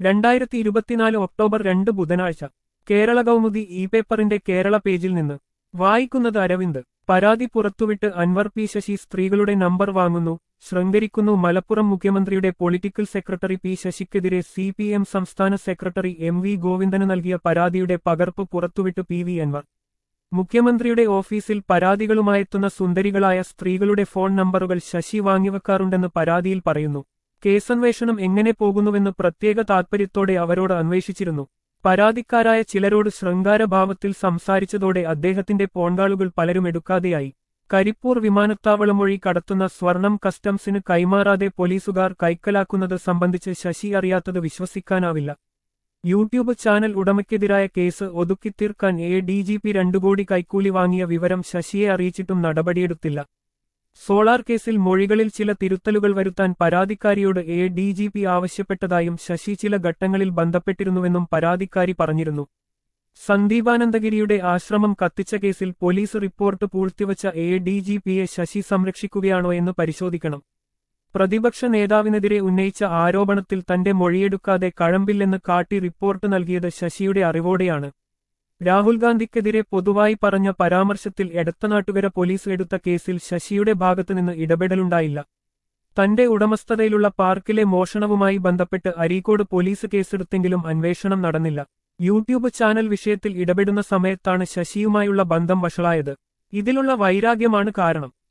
രണ്ടായിരത്തി ഇരുപത്തിനാല് ഒക്ടോബർ രണ്ട് ബുധനാഴ്ച കേരള കൗമുദി ഇ പേപ്പറിന്റെ കേരള പേജിൽ നിന്ന് വായിക്കുന്നത് അരവിന്ദ് പരാതി പുറത്തുവിട്ട് അൻവർ പി ശശി സ്ത്രീകളുടെ നമ്പർ വാങ്ങുന്നു ശൃംഗരിക്കുന്നു മലപ്പുറം മുഖ്യമന്ത്രിയുടെ പൊളിറ്റിക്കൽ സെക്രട്ടറി പി ശശിക്കെതിരെ സി പി എം സംസ്ഥാന സെക്രട്ടറി എം വി ഗോവിന്ദന് നൽകിയ പരാതിയുടെ പകർപ്പ് പുറത്തുവിട്ട് പി വി അൻവർ മുഖ്യമന്ത്രിയുടെ ഓഫീസിൽ പരാതികളുമായെത്തുന്ന സുന്ദരികളായ സ്ത്രീകളുടെ ഫോൺ നമ്പറുകൾ ശശി വാങ്ങിവെക്കാറുണ്ടെന്ന് പരാതിയിൽ പറയുന്നു കേസന്വേഷണം എങ്ങനെ പോകുന്നുവെന്ന് പ്രത്യേക താൽപര്യത്തോടെ അവരോട് അന്വേഷിച്ചിരുന്നു പരാതിക്കാരായ ചിലരോട് ശൃംഗാരഭാവത്തിൽ സംസാരിച്ചതോടെ അദ്ദേഹത്തിന്റെ ഫോൺകാളുകൾ പലരും എടുക്കാതെയായി കരിപ്പൂർ വിമാനത്താവളം വഴി കടത്തുന്ന സ്വർണം കസ്റ്റംസിന് കൈമാറാതെ പോലീസുകാർ കൈക്കലാക്കുന്നത് സംബന്ധിച്ച് ശശി അറിയാത്തത് വിശ്വസിക്കാനാവില്ല യൂട്യൂബ് ചാനൽ ഉടമയ്ക്കെതിരായ കേസ് ഒതുക്കിത്തീർക്കാൻ എ ഡി ജി പി രണ്ടു കോടി കൈക്കൂലി വാങ്ങിയ വിവരം ശശിയെ അറിയിച്ചിട്ടും നടപടിയെടുത്തില്ല സോളാർ കേസിൽ മൊഴികളിൽ ചില തിരുത്തലുകൾ വരുത്താൻ പരാതിക്കാരിയോട് എ ഡി ജി പി ആവശ്യപ്പെട്ടതായും ശശി ചില ഘട്ടങ്ങളിൽ ബന്ധപ്പെട്ടിരുന്നുവെന്നും പരാതിക്കാരി പറഞ്ഞിരുന്നു സന്ദീപാനന്ദഗിരിയുടെ ആശ്രമം കത്തിച്ച കേസിൽ പോലീസ് റിപ്പോർട്ട് പൂഴ്ത്തിവച്ച എ ഡി ജി പിയെ ശശി സംരക്ഷിക്കുകയാണോ എന്ന് പരിശോധിക്കണം പ്രതിപക്ഷ നേതാവിനെതിരെ ഉന്നയിച്ച ആരോപണത്തിൽ തന്റെ മൊഴിയെടുക്കാതെ കഴമ്പില്ലെന്ന് കാട്ടി റിപ്പോർട്ട് നൽകിയത് ശശിയുടെ അറിവോടെയാണ് രാഹുൽ ഗാന്ധിക്കെതിരെ പൊതുവായി പറഞ്ഞ പരാമർശത്തിൽ എടത്തനാട്ടുകര പോലീസ് എടുത്ത കേസിൽ ശശിയുടെ ഭാഗത്തുനിന്ന് ഇടപെടലുണ്ടായില്ല തന്റെ ഉടമസ്ഥതയിലുള്ള പാർക്കിലെ മോഷണവുമായി ബന്ധപ്പെട്ട് അരീക്കോട് പോലീസ് കേസെടുത്തെങ്കിലും അന്വേഷണം നടന്നില്ല യൂട്യൂബ് ചാനൽ വിഷയത്തിൽ ഇടപെടുന്ന സമയത്താണ് ശശിയുമായുള്ള ബന്ധം വഷളായത് ഇതിലുള്ള വൈരാഗ്യമാണ് കാരണം